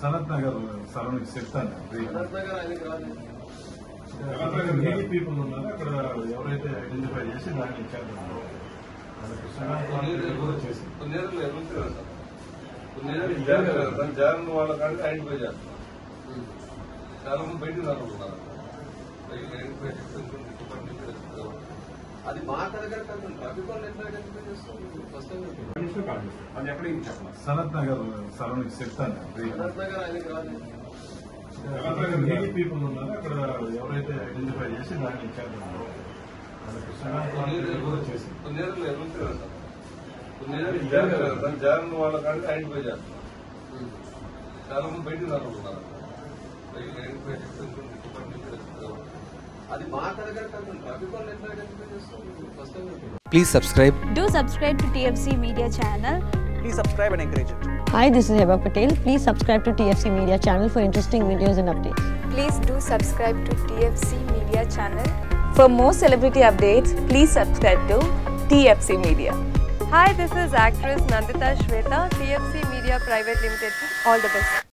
Sanath Nagar surrounding చెప్తాను నీటి people ఉన్నారు అక్కడ ఎవరైతే ఐడెంటిఫై చేసి దాన్ని చేద్దాం మన కృష్ణారావు పార్టీ కూడా చేసి కొన్నేళ్ళు ఎదుగుతున్నారు సార్ కొన్నేళ్ళు జగన్ జగన్ వాళ్ళ కాడికి ఐడెంటిఫై చేస్తున్నారు చాలా మంది బయటికి రానుకుంటున్నారు ఐడెంటిఫై చేస్తే డిపార్ట్మెంట్ చేస్తారు. అది మా దగ్గర కాదు ట్రాఫిక్ వాళ్ళు ఎట్లా ఐడెంటిఫై చేస్తాం ఫస్ట్ టైం అది ఎప్పటికీ చెప్పాలి సనత్ నగర్ సరౌండింగ్ చెప్తాను అనంత్ నగర్ ఆయనకి రాదు నీటి పీపుల్ ఉన్నారు అక్కడ ఎవరైతే ఐడెంటిఫై చేసి దాన్ని చేద్దాం మన కృష్ణారావు పార్టీ కూడా చేసి కొన్నేళ్ళు ఎదుగుతున్నారు సార్ కొన్నేళ్ళు జగన్ జగన్ వాళ్ళ కాడికి ఐడెంటిఫై చేస్తున్నారు చాలా మంది బయటికి రానుకుంటున్నారు ఐడెంటిఫై చేస్తే డిపార్ట్మెంట్ చేస్తారు. అది మా దగ్గర కాదు ట్రాఫిక్ వాళ్ళు ఎట్లా ఐడెంటిఫై చేస్తాం first time Please subscribe. Do subscribe to TFC Media channel. Please subscribe and encourage it. Hi, this is Heba Patel. Please subscribe to TFC Media channel for interesting videos and updates. Please do subscribe to TFC Media channel. For more celebrity updates, please subscribe to TFC Media. Hi, this is actress Nandita Shweta, TFC Media Private Limited. All the best.